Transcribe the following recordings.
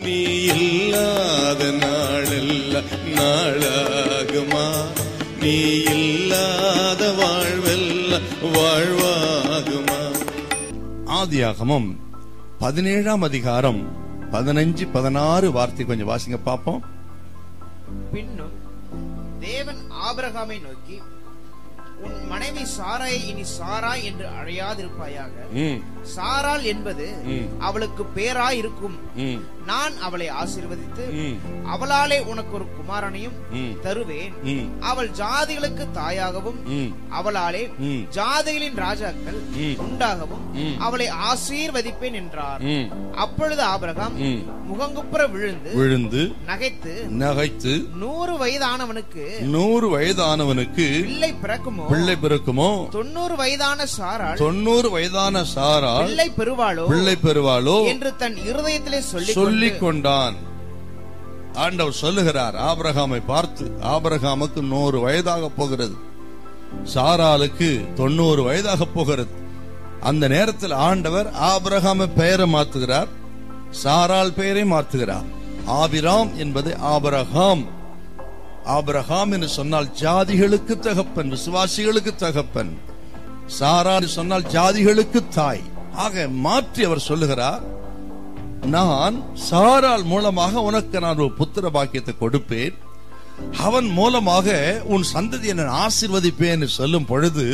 நீ இல்லாத நாளெல்லாம் நாளாகுமா நீ இல்லாத வாழ்வெல்லாம் வாழ்வாகுமா ஆதியாகமம் பதினேழாம் அதிகாரம் பதினஞ்சு பதினாறு வார்த்தை கொஞ்சம் வாசிங்க பாப்போம் பின்னும் தேவன் ஆபிரகாமை நோக்கி உன் மனைவி சாராயை இனி சாரா என்று அழையாதிருப்பாயாக ம், சாராள் என்பது ம். அவளுக்கு பேராய் இருக்கும் ம், நான் அவளை ஆசீர்வதித்து ம், அவளாலே உனக்கு ஒரு குமாரனையும் ம், தருவேன் ம், அவள் ஜாதிகளுக்கு தாயாகவும் ம், அவளாலே ம். ஜாதிகளின் ராஜாக்கள் ம். உண்டாகவும் ம். அவளை ஆசீர்வதிப்பேன் என்றார் ம். அப்பொழுது ஆபிரகாம் ம். முகங்குப்புற விழுந்து விழுந்து நகைத்து நகைத்து நூறு வயதானவனுக்கு நூறு வயதானவனுக்கு பிள்ளை பிறக்குமோ பிள்ளை பிறக்குமோ தொண்ணூறு வயதான சாராள் தொண்ணூறு வயதான சாரால் பிள்ளை பெறுவாளோ பிள்ளை பெறுவாளோ என்று தன் இருதயத்திலே சொல்லி சொல்லிக் கொண்டான் ஆண்டவர் சொல்லுகிறார் ஆபிரகாமை பார்த்து ஆபிரகாமுக்கு நூறு வயதாக போகிறது சாராளுக்கு தொண்ணூறு வயதாக போகிறது அந்த நேரத்தில் ஆண்டவர் ஆபிரகாமை பெயரை மாத்துகிறார் சாராள் பெயரை மாத்துகிறார் ஆபிராம் என்பது ஆபிரகாம் ஆபிரகாம் என்று சொன்னால் ஜாதிகளுக்கு தகப்பன் விசுவாசிகளுக்கு தகப்பன் சாரா என்று சொன்னால் ஜாதிகளுக்கு தாய் ஆக மாற்றி அவர் சொல்லுகிறார் நான் சாரால் மூலமாக உனக்கு நான் ஒரு புத்திர பாக்கியத்தை கொடுப்பேன் அவன் மூலமாக உன் சந்ததியை நான் ஆசீர்வதிப்பேன் என்று சொல்லும் பொழுது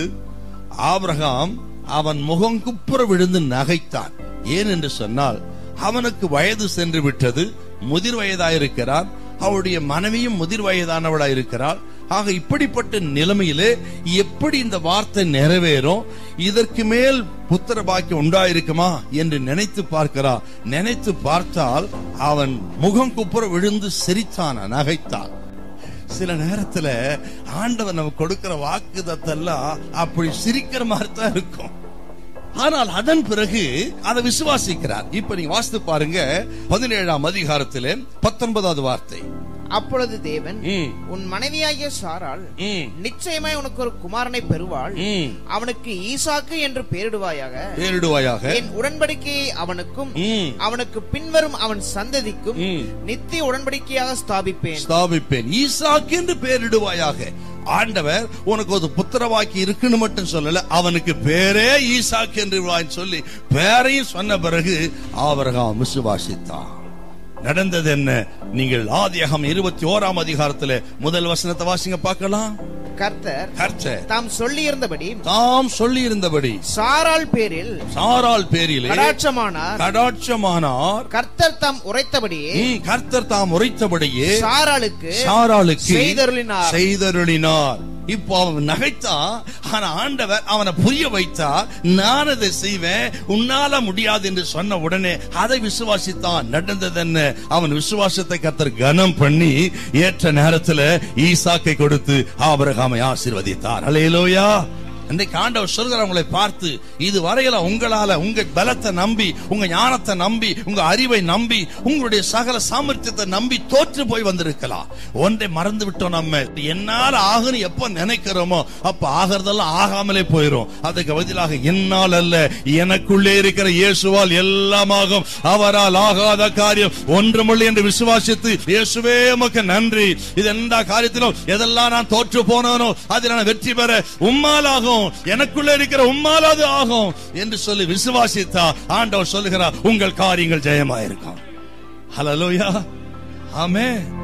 ஆபிரகாம் அவன் முகம் குப்புற விழுந்து நகைத்தான் ஏன் என்று சொன்னால் அவனுக்கு வயது சென்று விட்டது முதிர் வயதாயிருக்கிறான் அவருடைய மனைவியும் முதிர் வயதானவளாயிருக்கிறாள் ஆக இப்படிப்பட்ட நிலைமையிலே எப்படி இந்த வார்த்தை நிறைவேறும் இதற்கு மேல் புத்திர பாக்கியம் உண்டாயிருக்குமா என்று நினைத்து பார்க்கிறான் நினைத்து பார்த்தால் அவன் முகம் குப்புற விழுந்து சிரித்தான் நகைத்தான் சில நேரத்துல ஆண்டவன் நமக்கு கொடுக்கிற வாக்குதத்தெல்லாம் அப்படி சிரிக்கிற மாதிரி தான் இருக்கும் ஆனால் அதன் பிறகு அதை விசுவாசிக்கிறார் இப்ப நீங்க வாசித்து பாருங்க பதினேழாம் அதிகாரத்திலே பத்தொன்பதாவது வார்த்தை அப்பொழுது தேவன் ம், உன் மனைவியாகிய சாராள் ம், நிச்சயமாய் உனக்கு ஒரு குமாரனை பெறுவாள் ம். அவனுக்கு ஈசாக்கு என்று பெயரிடுவாயாக பேரிடுவாயாக என் உடன்படிக்கையை அவனுக்கும் ம், அவனுக்கு பின்வரும் அவன் சந்ததிக்கும் ம். நித்திய உடன்படிக்கையாக ஸ்தாபிப்பேன் ஸ்தாபிப்பேன் ஈசாக்கு என்று பெயரிடுவாயாக ஆண்டவர் உனக்கு ஒரு புத்திரவாக்கி இருக்குன்னு மட்டும் சொல்லல அவனுக்கு பேரே ஈசாக்கு என்று வான்னு சொல்லி பேரையும் சொன்ன பிறகு ஆபரகாம் விசுவாசித்தான் நடந்தது என்ன நீங்கள் ஆதியகம் இருபத்தி ஓராம் அதிகாரத்துல முதல் வசனத்தை வாசிங்க பார்க்கலாம் கர்த்தர் கர்த்தர் தாம் சொல்லியிருந்தபடி தாம் சொல்லி இருந்தபடி சாராள் பேரில் சாரால் பேரிலே கடாட்சமானார் கடாட்சமானார் கர்த்தர் தாம் உரைத்தபடியே ம், கர்த்தர் தாம் உரைத்தபடியே சாராளுக்கு சாராளுக்கு செய்தருளினார். செய்தருளினார் இப்போ அவன் நகைத்தான் ஆனா ஆண்டவர் அவனை புரிய வைத்தா நான் அதை செய்வேன் உன்னால முடியாது என்று சொன்ன உடனே அதை விசுவாசித்தான் நடந்தது என்ன அவன் விசுவாசத்தை கத்தர் கனம் பண்ணி ஏற்ற நேரத்துல ஈசாக்கை கொடுத்து ஆபிரகாமை ஆசீர்வதித்தார் அலையலோயா இன்றைக்கு ஆண்டவர் சொல்கிற உங்களை பார்த்து இது வரையில உங்களால உங்க பலத்தை நம்பி உங்க ஞானத்தை நம்பி உங்க அறிவை நம்பி உங்களுடைய சகல சாமர்த்தியத்தை நம்பி தோற்று போய் வந்திருக்கலாம் ஒன்றை மறந்து விட்டோம் நம்ம என்னால ஆகுன்னு எப்ப நினைக்கிறோமோ அப்ப ஆகிறதெல்லாம் ஆகாமலே போயிரும் அதுக்கு பதிலாக என்னால் அல்ல எனக்குள்ளே இருக்கிற இயேசுவால் எல்லாமாகும் அவரால் ஆகாத காரியம் ஒன்றுமில்லை என்று விசுவாசித்து இயேசுவே உமக்கு நன்றி இது எந்த காரியத்திலும் எதெல்லாம் நான் தோற்று போனானோ அதில் நான் வெற்றி பெற உம்மாலாகும் எனக்குள்ள இருக்கிற உம்மாலாது ஆகும் என்று சொல்லி விசுவாசித்தா ஆண்டவர் சொல்லுகிறார் உங்கள் காரியங்கள் ஜெயமாயிருக்கும் ஹலலோயா ஆமே